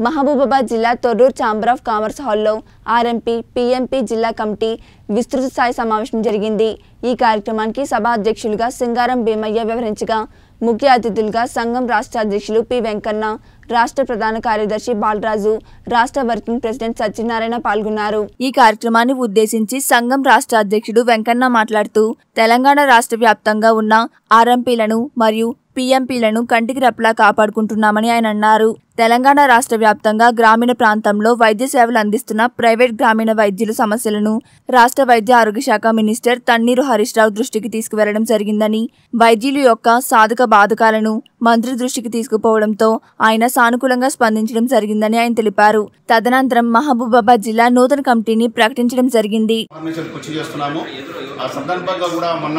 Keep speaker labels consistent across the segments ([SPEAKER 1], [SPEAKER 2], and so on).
[SPEAKER 1] మహబూబాబాద్ జిల్లా Thorrur chamber of commerce హాల్లో RMP PMP జిల్లా కమిటీ విస్తృత స్థాయి సమావేశం జరిగింది ఈ కార్యక్రమానికి సభ అధ్యక్షులుగా సింగారం భీమయ్య వివరించగా ముఖ్య అతిథులుగా సంఘం రాష్ట్ర అధ్యక్షులు పి వెంకన్న రాష్ట్ర ప్రధాన కార్యదర్శి బాలరాజు రాష్ట్ర వర్కింగ్ ప్రెసిడెంట్ సత్యనారాయణ పాల్గొన్నారు ఈ కార్యక్రమాన్ని ఉద్దేశించి సంఘం రాష్ట్ర అధ్యక్షుడు వెంకన్న మాట్లాడుతూ తెలంగాణ రాష్ట్ర వ్యాప్తంగా ఉన్న ఆర్ఎంపీలను మరియు పీఎంపీలను కంటికి రెప్పలా కాపాడుకుంటున్నామని ఆయన అన్నారు తెలంగాణ రాష్ట్ర వ్యాప్తంగా గ్రామీణ ప్రాంతంలో వైద్య సేవలు అందిస్తున్న ప్రైవేట్ గ్రామీణ వైద్యుల సమస్యలను రాష్ట్ర వైద్య ఆరోగ్య శాఖ మినిస్టర్ తన్నీరు హరీష్ రావు దృష్టికి తీసుకువెళ్లడం జరిగిందని వైద్యుల యొక్క సాధక బాధకాలను మంత్రి దృష్టికి తీసుకుపోవడంతో ఆయన సానుకూలంగా స్పందించడం జరిగిందని ఆయన తెలిపారు తదనంతరం మహబూబాబాద్ జిల్లా నూతన కమిటీని ప్రకటించడం జరిగింది
[SPEAKER 2] పర్మిషన్ కృషి చేస్తున్నాము ఆ సందర్భంగా కూడా మొన్న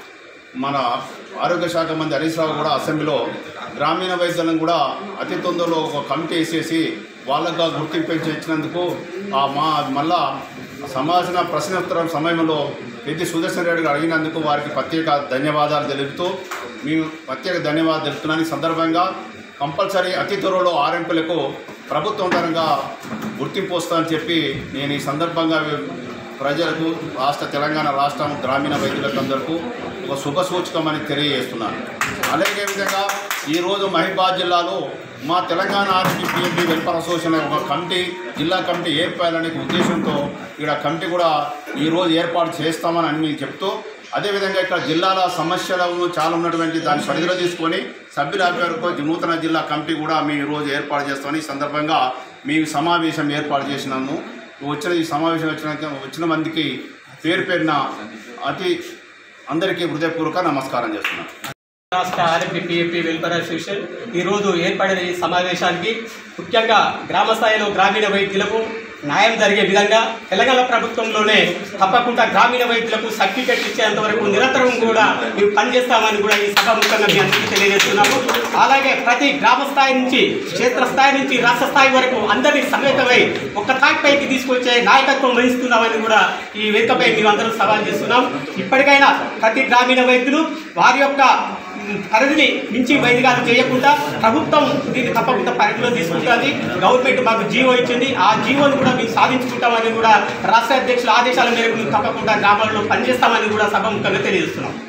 [SPEAKER 2] మన ఆరోగ్య శాఖ మంత్రి హరీష్ రావు కూడా అసెంబ్లీలో గ్రామీణ వైద్యులను కూడా అతి తొందరలో ఒక కమిటీ వేసేసి వాళ్ళగా గుర్తింపు ఇచ్చినందుకు ఆ మా మళ్ళా సమాజన ప్రశ్నోత్తరం సమయంలో పెద్ది సుదర్శన్ రెడ్డి గారు అడిగినందుకు వారికి ప్రత్యేక ధన్యవాదాలు తెలుపుతూ మేము ప్రత్యేక ధన్యవాదాలు తెలుపుతున్నాను ఈ సందర్భంగా కంపల్సరీ అతి త్వరలో ఆర్ఎంపీలకు ప్రభుత్వం పరంగా గుర్తింపు వస్తుందని చెప్పి నేను ఈ సందర్భంగా ప్రజలకు రాష్ట్ర తెలంగాణ రాష్ట్రం గ్రామీణ వైద్యులకు అందరికీ ఒక శుభ సూచకమని తెలియజేస్తున్నాను అలాగే విధంగా ఈరోజు మహిబాద్ జిల్లాలో మా Telangana RMP PMP welfare association ఒక కమిటీ జిల్లా కమిటీ ఏర్పాలనే ఉద్దేశంతో ఇక్కడ కమిటీ కూడా ఈరోజు ఏర్పాటు చేస్తామని అని మీకు చెప్తూ అదేవిధంగా ఇక్కడ జిల్లాల సమస్యలను చాలా ఉన్నటువంటి దాన్ని పరిధిలో తీసుకొని సభ్యుల అభ్యర్థులకు నూతన జిల్లా కమిటీ కూడా మేము ఈరోజు ఏర్పాటు చేస్తామని ఈ సందర్భంగా మేము సమావేశం ఏర్పాటు చేసినాము వచ్చిన ఈ సమావేశం వచ్చిన వచ్చిన మందికి పేరు పేరున అతి అందరికీ హృదయపూర్వక నమస్కారం చేస్తున్నాను
[SPEAKER 3] రాష్ట్ర ఆర్ఎంపీ పిఎంపీ వెల్ఫేర్ అసోసియేషన్ ఈరోజు ఏర్పడిన ఈ సమావేశానికి ముఖ్యంగా గ్రామ స్థాయిలో గ్రామీణ వైద్యులకు న్యాయం జరిగే విధంగా తెలంగాణ ప్రభుత్వంలోనే తప్పకుండా గ్రామీణ వైద్యులకు సర్టిఫికెట్ ఇచ్చేంత వరకు నిరంతరం కూడా మేము పనిచేస్తామని కూడా ఈ సభ ముఖ్యంగా మీ అందరికీ తెలియజేస్తున్నాము అలాగే ప్రతి గ్రామ స్థాయి నుంచి క్షేత్ర స్థాయి నుంచి రాష్ట్ర స్థాయి వరకు అందరినీ సమేతమై ఒక తాటిపైకి తీసుకొచ్చే నాయకత్వం వహిస్తున్నామని కూడా ఈ వేదికపై మేము అందరం సవాల్ చేస్తున్నాం ఇప్పటికైనా ప్రతి గ్రామీణ వైద్యులు వారి యొక్క మ్, పరిధిని మించి వైద్యాలు చేయకుండా ప్రభుత్వం దీన్ని తప్పకుండా పరిధిలో తీసుకుంటుంది గవర్నమెంట్ మాకు జీవో ఇచ్చింది ఆ జీవోను కూడా మేము సాధించుకుంటామని కూడా రాష్ట్ర అధ్యక్షుల ఆదేశాల మేరకు మేము తప్పకుండా గ్రామాల్లో పనిచేస్తామని కూడా సభ ముఖ్యంగా తెలియజేస్తున్నాం